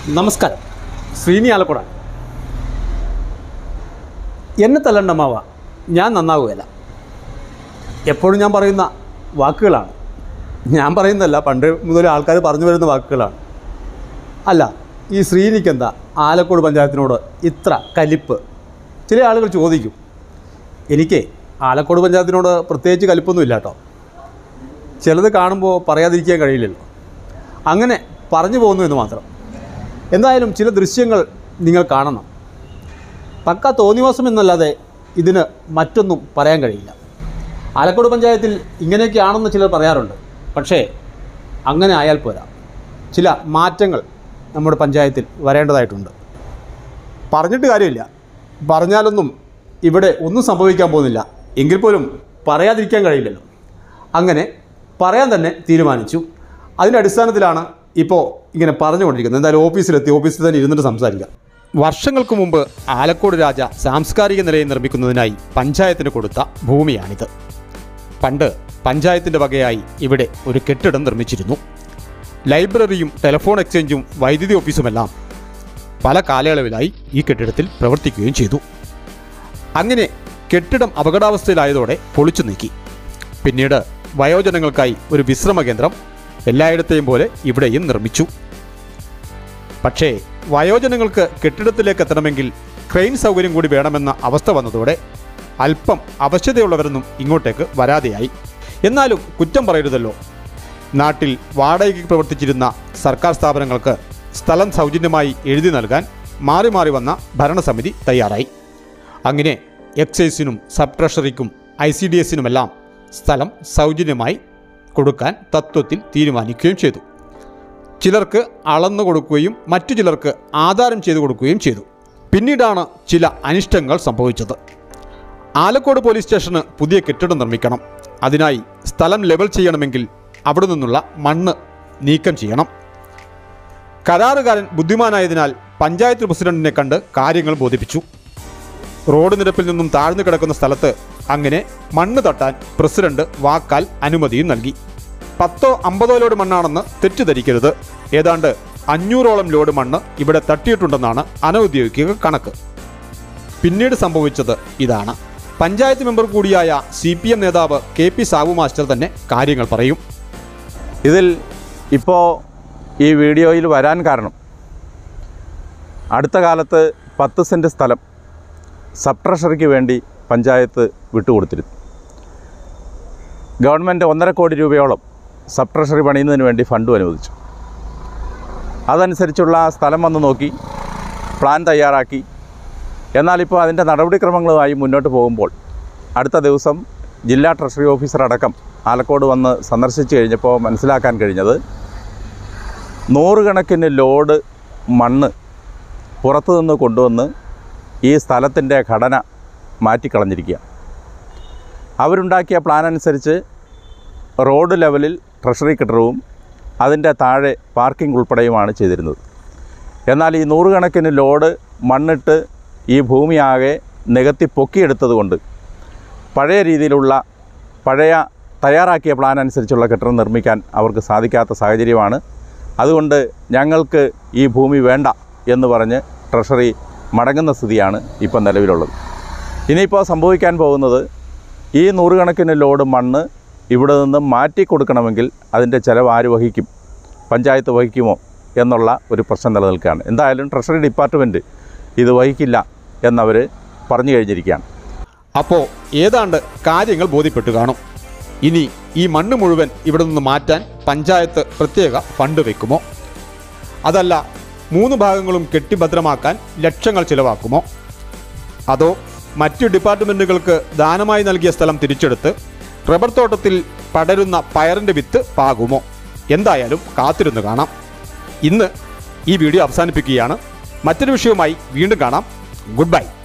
നമസ്കാരം ശ്രീനി ആലക്കുട എന്നെ തല്ലണ്ടമാവ ഞാൻ നന്നാവുകയില്ല എപ്പോഴും ഞാൻ പറയുന്ന വാക്കുകളാണ് ഞാൻ പറയുന്നതല്ല പണ്ട് മുതൽ ആൾക്കാർ പറഞ്ഞു വരുന്ന വാക്കുകളാണ് അല്ല ഈ ശ്രീനിക്കെന്താ ആലക്കോട് പഞ്ചായത്തിനോട് ഇത്ര കലിപ്പ് ചില ആളുകൾ ചോദിക്കും എനിക്ക് ആലക്കോട് പഞ്ചായത്തിനോട് പ്രത്യേകിച്ച് കലിപ്പൊന്നുമില്ല കേട്ടോ ചിലത് കാണുമ്പോൾ പറയാതിരിക്കാൻ കഴിയില്ലല്ലോ അങ്ങനെ പറഞ്ഞു പോകുന്നു എന്ന് മാത്രം എന്തായാലും ചില ദൃശ്യങ്ങൾ നിങ്ങൾ കാണണം പക്ക തോന്നിവാസം എന്നല്ലാതെ ഇതിന് മറ്റൊന്നും പറയാൻ കഴിയില്ല ആലക്കോട് പഞ്ചായത്തിൽ ഇങ്ങനെയൊക്കെയാണെന്ന് ചിലർ പറയാറുണ്ട് പക്ഷേ അങ്ങനെ ആയാൽ പോരാ ചില മാറ്റങ്ങൾ നമ്മുടെ പഞ്ചായത്തിൽ വരേണ്ടതായിട്ടുണ്ട് പറഞ്ഞിട്ട് കാര്യമില്ല പറഞ്ഞാലൊന്നും ഇവിടെ ഒന്നും സംഭവിക്കാൻ പോകുന്നില്ല എങ്കിൽ പോലും പറയാതിരിക്കാൻ കഴിയില്ലല്ലോ അങ്ങനെ പറയാൻ തന്നെ തീരുമാനിച്ചു അതിൻ്റെ അടിസ്ഥാനത്തിലാണ് ഇപ്പോൾ ഇങ്ങനെ പറഞ്ഞുകൊണ്ടിരിക്കുന്നത് എന്തായാലും ഓഫീസിലെത്തി ഓഫീസിൽ തന്നെ ഇരുന്നിട്ട് സംസാരിക്കാം വർഷങ്ങൾക്ക് മുമ്പ് ആലക്കോട് രാജ സാംസ്കാരിക നിലയം നിർമ്മിക്കുന്നതിനായി പഞ്ചായത്തിന് കൊടുത്ത ഭൂമിയാണിത് പണ്ട് പഞ്ചായത്തിൻ്റെ വകയായി ഇവിടെ ഒരു കെട്ടിടം നിർമ്മിച്ചിരുന്നു ലൈബ്രറിയും ടെലിഫോൺ എക്സ്ചേഞ്ചും വൈദ്യുതി ഓഫീസുമെല്ലാം പല കാലയളവിലായി ഈ കെട്ടിടത്തിൽ പ്രവർത്തിക്കുകയും ചെയ്തു അങ്ങനെ കെട്ടിടം അപകടാവസ്ഥയിലായതോടെ പൊളിച്ചു നീക്കി പിന്നീട് വയോജനങ്ങൾക്കായി ഒരു വിശ്രമ കേന്ദ്രം എല്ലായിടത്തെയും പോലെ ഇവിടെയും നിർമ്മിച്ചു പക്ഷേ വയോജനങ്ങൾക്ക് കെട്ടിടത്തിലേക്ക് എത്തണമെങ്കിൽ ക്രെയിൻ സൗകര്യം കൂടി വേണമെന്ന അവസ്ഥ വന്നതോടെ അല്പം അവശതയുള്ളവരൊന്നും ഇങ്ങോട്ടേക്ക് വരാതെയായി എന്നാലും കുറ്റം പറയരുതല്ലോ നാട്ടിൽ വാടകയ്ക്ക് പ്രവർത്തിച്ചിരുന്ന സർക്കാർ സ്ഥാപനങ്ങൾക്ക് സ്ഥലം സൗജന്യമായി എഴുതി നൽകാൻ മാറി മാറി വന്ന ഭരണസമിതി തയ്യാറായി അങ്ങനെ എക്സൈസിനും സബ് ട്രഷറിക്കും ഐ സി ഡി എസിനുമെല്ലാം സ്ഥലം സൗജന്യമായി കൊടുക്കാൻ തത്വത്തിൽ തീരുമാനിക്കുകയും ചെയ്തു ചിലർക്ക് അളന്നു കൊടുക്കുകയും മറ്റു ചിലർക്ക് ആധാരം ചെയ്തു കൊടുക്കുകയും ചെയ്തു പിന്നീടാണ് ചില അനിഷ്ടങ്ങൾ സംഭവിച്ചത് ആലക്കോട് പോലീസ് സ്റ്റേഷന് പുതിയ കെട്ടിടം നിർമ്മിക്കണം അതിനായി സ്ഥലം ലെവൽ ചെയ്യണമെങ്കിൽ അവിടെ നിന്നുള്ള മണ്ണ് നീക്കം ചെയ്യണം കരാറുകാരൻ ബുദ്ധിമാനായതിനാൽ പഞ്ചായത്ത് പ്രസിഡന്റിനെ കണ്ട് കാര്യങ്ങൾ ബോധിപ്പിച്ചു റോഡ് നിരപ്പിൽ നിന്നും താഴ്ന്നു കിടക്കുന്ന സ്ഥലത്ത് അങ്ങനെ മണ്ണ് തട്ടാൻ പ്രസിഡന്റ് വാക്കാൽ അനുമതിയും നൽകി പത്തോ അമ്പതോ ലോഡ് മണ്ണാണെന്ന് തെറ്റിദ്ധരിക്കരുത് ഏതാണ്ട് അഞ്ഞൂറോളം ലോഡ് മണ്ണ് ഇവിടെ തട്ടിയിട്ടുണ്ടെന്നാണ് അനൗദ്യോഗിക കണക്ക് പിന്നീട് സംഭവിച്ചത് ഇതാണ് പഞ്ചായത്ത് മെമ്പർ കൂടിയായ സി പി എം നേതാവ് കെ പി സാബു മാസ്റ്റർ തന്നെ കാര്യങ്ങൾ പറയും ഇതിൽ ഇപ്പോൾ ഈ വീഡിയോയിൽ വരാൻ കാരണം അടുത്ത കാലത്ത് പത്ത് സെൻറ്റ് സ്ഥലം സബ് ട്രഷറിക്ക് വേണ്ടി പഞ്ചായത്ത് വിട്ടുകൊടുത്തിരുന്നു ഗവൺമെൻറ് ഒന്നര കോടി രൂപയോളം സബ് ട്രഷറി പണിയുന്നതിന് വേണ്ടി ഫണ്ടും അനുവദിച്ചു അതനുസരിച്ചുള്ള സ്ഥലം വന്ന് നോക്കി പ്ലാൻ തയ്യാറാക്കി എന്നാലിപ്പോൾ അതിൻ്റെ നടപടിക്രമങ്ങളുമായി മുന്നോട്ട് പോകുമ്പോൾ അടുത്ത ദിവസം ജില്ലാ ട്രഷറി ഓഫീസർ അടക്കം ആലക്കോട് വന്ന് സന്ദർശിച്ച് കഴിഞ്ഞപ്പോൾ മനസ്സിലാക്കാൻ കഴിഞ്ഞത് നൂറുകണക്കിന് ലോഡ് മണ്ണ് പുറത്തു നിന്ന് കൊണ്ടുവന്ന് ഈ സ്ഥലത്തിൻ്റെ ഘടന മാറ്റിക്കളഞ്ഞിരിക്കുക അവരുണ്ടാക്കിയ പ്ലാൻ അനുസരിച്ച് റോഡ് ലെവലിൽ ട്രഷറി കെട്ടിടവും അതിൻ്റെ താഴെ പാർക്കിംഗ് ഉൾപ്പെടെയുമാണ് ചെയ്തിരുന്നത് എന്നാൽ ഈ നൂറുകണക്കിന് ലോഡ് മണ്ണിട്ട് ഈ ഭൂമിയാകെ നികത്തി പൊക്കിയെടുത്തതുകൊണ്ട് പഴയ രീതിയിലുള്ള പഴയ തയ്യാറാക്കിയ പ്ലാൻ അനുസരിച്ചുള്ള കെട്ടിടം നിർമ്മിക്കാൻ അവർക്ക് സാധിക്കാത്ത സാഹചര്യമാണ് അതുകൊണ്ട് ഞങ്ങൾക്ക് ഈ ഭൂമി വേണ്ട എന്ന് പറഞ്ഞ് ട്രഷറി മടങ്ങുന്ന സ്ഥിതിയാണ് ഇപ്പം നിലവിലുള്ളത് ഇനിയിപ്പോൾ സംഭവിക്കാൻ പോകുന്നത് ഈ നൂറുകണക്കിന് ലോഡ് മണ്ണ് ഇവിടെ നിന്ന് മാറ്റി കൊടുക്കണമെങ്കിൽ അതിൻ്റെ ചിലവ് ആര് വഹിക്കും പഞ്ചായത്ത് വഹിക്കുമോ എന്നുള്ള ഒരു പ്രശ്നം നിലനിൽക്കുകയാണ് എന്തായാലും ട്രഷറി ഡിപ്പാർട്ട്മെൻറ്റ് ഇത് വഹിക്കില്ല എന്നവർ പറഞ്ഞു കഴിഞ്ഞിരിക്കുകയാണ് അപ്പോൾ ഏതാണ്ട് കാര്യങ്ങൾ ബോധ്യപ്പെട്ടു കാണും ഇനി ഈ മണ്ണ് മുഴുവൻ ഇവിടെ നിന്ന് മാറ്റാൻ പഞ്ചായത്ത് പ്രത്യേക ഫണ്ട് വെക്കുമോ അതല്ല മൂന്ന് ഭാഗങ്ങളും കെട്ടിഭദ്രമാക്കാൻ ലക്ഷങ്ങൾ ചിലവാക്കുമോ അതോ മറ്റു ഡിപ്പാർട്ട്മെൻറ്റുകൾക്ക് ദാനമായി നൽകിയ സ്ഥലം തിരിച്ചെടുത്ത് റബ്ബർ തോട്ടത്തിൽ പടരുന്ന പയറിൻ്റെ വിത്ത് പാകുമോ എന്തായാലും കാത്തിരുന്ന് കാണാം ഇന്ന് ഈ വീഡിയോ അവസാനിപ്പിക്കുകയാണ് മറ്റൊരു വിഷയവുമായി വീണ്ടും കാണാം ഗുഡ് ബൈ